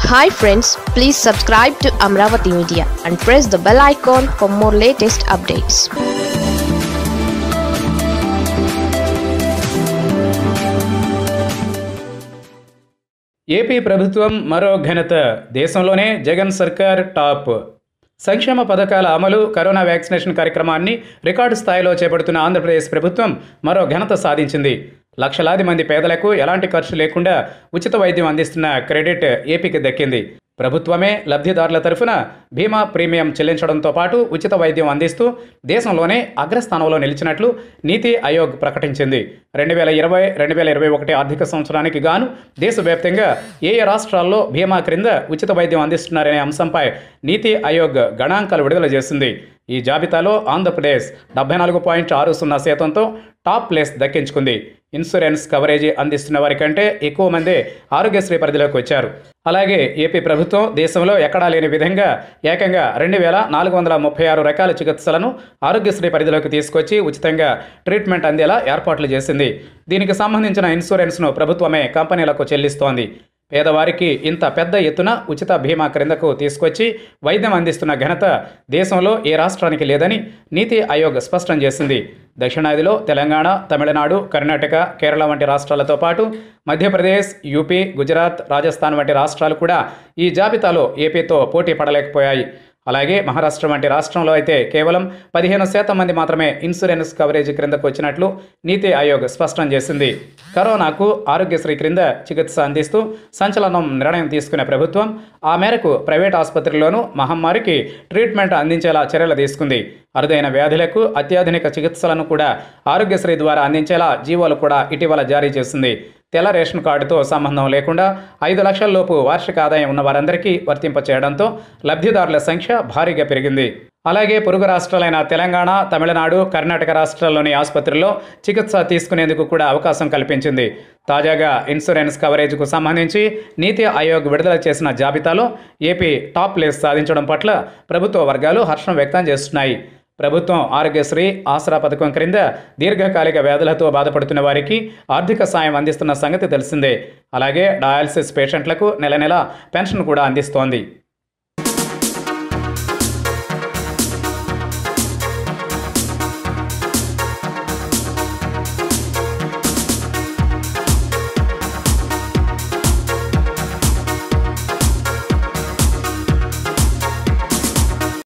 hi friends please subscribe to Amaravati media and press the bell icon for more latest updates AP ప్రభుత్వం మరో ఘనత దేశంలోనే జగన్ సర్కార్ top సంక్షేమ పథకాల అమలు కరోనా వ్యాక్సినేషన్ కార్యక్రమాన్ని రికార్డు స్థాయిలో చేపడుతున్న ఆంధ్రప్రదేశ్ ప్రభుత్వం మరో ఘనత సాధించింది లక్షలాది మంది పేదలకు ఎలాంటి ఖర్చు లేకుండా ఉచిత వైద్యం అందిస్తున్న క్రెడిట్ ఏపీకి దక్కింది ప్రభుత్వమే లబ్ధిదారుల తరఫున బీమా ప్రీమియం చెల్లించడంతో పాటు ఉచిత వైద్యం అందిస్తూ దేశంలోనే అగ్రస్థానంలో నిలిచినట్లు నీతి ఆయోగ్ ప్రకటించింది రెండు వేల ఇరవై రెండు వేల ఇరవై ఒకటి ఆర్థిక సంవత్సరానికి గాను దేశవ్యాప్తంగా ఏ ఏ రాష్ట్రాల్లో బీమా క్రింద ఉచిత వైద్యం అందిస్తున్నారనే అంశంపై నీతి ఆయోగ్ గణాంకాలు విడుదల చేసింది ఈ జాబితాలో ఆంధ్రప్రదేశ్ డెబ్బై నాలుగు పాయింట్ ఆరు సున్నా శాతంతో టాప్ ప్లేస్ దక్కించుకుంది ఇన్సూరెన్స్ కవరేజీ అందిస్తున్న వారి కంటే ఎక్కువ మంది ఆరోగ్యశ్రీ పరిధిలోకి వచ్చారు అలాగే ఏపీ ప్రభుత్వం దేశంలో ఎక్కడా లేని విధంగా ఏకంగా రెండు వేల నాలుగు వందల ముప్పై ఆరు రకాల చికిత్సలను ఆరోగ్యశ్రీ పరిధిలోకి తీసుకొచ్చి ఉచితంగా ట్రీట్మెంట్ అందేలా ఏర్పాట్లు చేసింది దీనికి సంబంధించిన ఇన్సూరెన్స్ను ప్రభుత్వమే కంపెనీలకు చెల్లిస్తోంది పేదవారికి ఇంత పెద్ద ఎత్తున ఉచిత బీమా క్రిందకు తీసుకొచ్చి వైద్యం అందిస్తున్న ఘనత దేశంలో ఏ రాష్ట్రానికి లేదని నీతి ఆయోగ్ స్పష్టం చేసింది దక్షిణాదిలో తెలంగాణ తమిళనాడు కర్ణాటక కేరళ వంటి రాష్ట్రాలతో పాటు మధ్యప్రదేశ్ యూపీ గుజరాత్ రాజస్థాన్ వంటి రాష్ట్రాలు కూడా ఈ జాబితాలో ఏపీతో పోటీ పడలేకపోయాయి అలాగే మహారాష్ట్ర వంటి రాష్ట్రంలో అయితే కేవలం పదిహేను శాతం మంది మాత్రమే ఇన్సూరెన్స్ కవరేజ్ క్రిందకు వచ్చినట్లు నీతి ఆయోగ్ స్పష్టం చేసింది కరోనాకు ఆరోగ్యశ్రీ క్రింద చికిత్స అందిస్తూ సంచలనం నిర్ణయం తీసుకున్న ప్రభుత్వం ఆ మేరకు ప్రైవేట్ ఆసుపత్రుల్లోనూ మహమ్మారికి ట్రీట్మెంట్ అందించేలా చర్యలు తీసుకుంది అరుదైన వ్యాధులకు అత్యాధునిక చికిత్సలను కూడా ఆరోగ్యశ్రీ ద్వారా అందించేలా జీవోలు కూడా ఇటీవల జారీ చేసింది తెల్ల రేషన్ కార్డుతో సంబంధం లేకుండా ఐదు లక్షల లోపు వార్షిక ఆదాయం ఉన్న వారందరికీ వర్తింపచేయడంతో లబ్ధిదారుల సంఖ్య భారీగా పెరిగింది అలాగే పొరుగు రాష్ట్రాలైన తెలంగాణ తమిళనాడు కర్ణాటక రాష్ట్రాల్లోని ఆసుపత్రుల్లో చికిత్స తీసుకునేందుకు కూడా అవకాశం కల్పించింది తాజాగా ఇన్సూరెన్స్ కవరేజ్కు సంబంధించి నీతి ఆయోగ్ విడుదల చేసిన జాబితాలో ఏపీ టాప్ ప్లేస్ సాధించడం పట్ల ప్రభుత్వ వర్గాలు హర్షం వ్యక్తం చేస్తున్నాయి ప్రభుత్వం ఆరోగ్యశ్రీ ఆసరా పథకం క్రింద దీర్ఘకాలిక వ్యాధులతో బాధపడుతున్న వారికి ఆర్థిక సాయం అందిస్తున్న సంగతి తెలిసిందే అలాగే డయాలసిస్ పేషెంట్లకు నెల నెల పెన్షన్ కూడా అందిస్తోంది